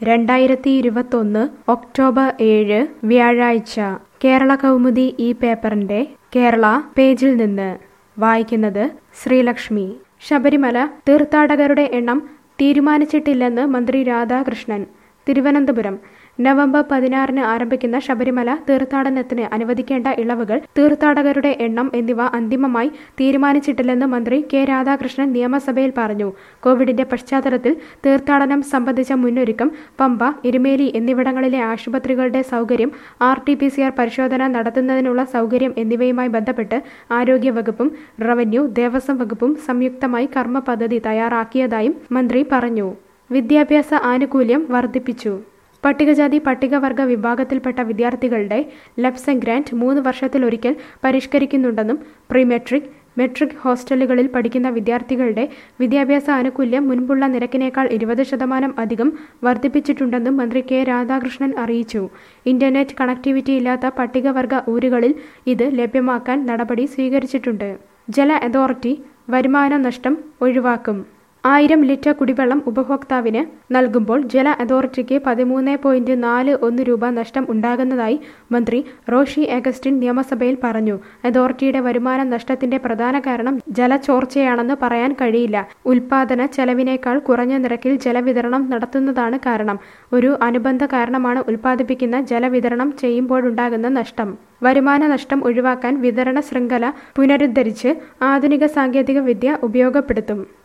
രണ്ടായിരത്തി ഇരുപത്തൊന്ന് ഒക്ടോബർ ഏഴ് വ്യാഴാഴ്ച കേരള കൗമുദി ഈ പേപ്പറിന്റെ കേരള പേജിൽ നിന്ന് വായിക്കുന്നത് ശ്രീലക്ഷ്മി ശബരിമല തീർത്ഥാടകരുടെ എണ്ണം തീരുമാനിച്ചിട്ടില്ലെന്ന് മന്ത്രി രാധാകൃഷ്ണൻ തിരുവനന്തപുരം നവംബർ പതിനാറിന് ആരംഭിക്കുന്ന ശബരിമല തീർത്ഥാടനത്തിന് അനുവദിക്കേണ്ട ഇളവുകൾ തീർത്ഥാടകരുടെ എണ്ണം എന്നിവ അന്തിമമായി തീരുമാനിച്ചിട്ടില്ലെന്ന് മന്ത്രി കെ രാധാകൃഷ്ണൻ നിയമസഭയിൽ പറഞ്ഞു കോവിഡിന്റെ പശ്ചാത്തലത്തിൽ തീർത്ഥാടനം സംബന്ധിച്ച മുന്നൊരുക്കം പമ്പ എരുമേലി എന്നിവിടങ്ങളിലെ ആശുപത്രികളുടെ സൗകര്യം R T P C R പരിശോധന നടത്തുന്നതിനുള്ള സൗകര്യം എന്നിവയുമായി ബന്ധപ്പെട്ട് ആരോഗ്യവകുപ്പും റവന്യൂ ദേവസ്വം വകുപ്പും സംയുക്തമായി കർമ്മ പദ്ധതി തയ്യാറാക്കിയതായും മന്ത്രി പറഞ്ഞു വിദ്യാഭ്യാസ ആനുകൂല്യം വർദ്ധിപ്പിച്ചു പട്ടികജാതി പട്ടികവർഗ വിഭാഗത്തിൽപ്പെട്ട വിദ്യാർത്ഥികളുടെ ലബ്സം ഗ്രാന്റ് മൂന്ന് വർഷത്തിലൊരിക്കൽ പരിഷ്കരിക്കുന്നുണ്ടെന്നും പ്രീ മെട്രിക് മെട്രിക് ഹോസ്റ്റലുകളിൽ പഠിക്കുന്ന വിദ്യാർത്ഥികളുടെ വിദ്യാഭ്യാസ ആനുകൂല്യം മുൻപുള്ള നിരക്കിനേക്കാൾ ഇരുപത് ശതമാനം അധികം വർദ്ധിപ്പിച്ചിട്ടുണ്ടെന്നും മന്ത്രി കെ രാധാകൃഷ്ണൻ അറിയിച്ചു ഇന്റർനെറ്റ് കണക്ടിവിറ്റി ഇല്ലാത്ത പട്ടികവർഗ ഊരുകളിൽ ഇത് ലഭ്യമാക്കാൻ നടപടി സ്വീകരിച്ചിട്ടുണ്ട് ജല അതോറിറ്റി വരുമാന നഷ്ടം ഒഴിവാക്കും ആയിരം ലിറ്റർ കുടിവെള്ളം ഉപഭോക്താവിന് നൽകുമ്പോൾ ജല അതോറിറ്റിക്ക് പതിമൂന്ന് പോയിന്റ് നാല് ഒന്ന് രൂപ നഷ്ടം ഉണ്ടാകുന്നതായി മന്ത്രി റോഷി അഗസ്റ്റിൻ നിയമസഭയിൽ പറഞ്ഞു അതോറിറ്റിയുടെ വരുമാന നഷ്ടത്തിന്റെ പ്രധാന കാരണം ജലചോർച്ചയാണെന്ന് പറയാൻ കഴിയില്ല ഉൽപാദന ചെലവിനേക്കാൾ കുറഞ്ഞ നിരക്കിൽ ജലവിതരണം നടത്തുന്നതാണ് കാരണം ഒരു അനുബന്ധ കാരണമാണ് ഉൽപ്പാദിപ്പിക്കുന്ന ജലവിതരണം ചെയ്യുമ്പോഴുണ്ടാകുന്ന നഷ്ടം വരുമാന നഷ്ടം ഒഴിവാക്കാൻ വിതരണ ശൃംഖല പുനരുദ്ധരിച്ച് ആധുനിക സാങ്കേതിക വിദ്യ ഉപയോഗപ്പെടുത്തും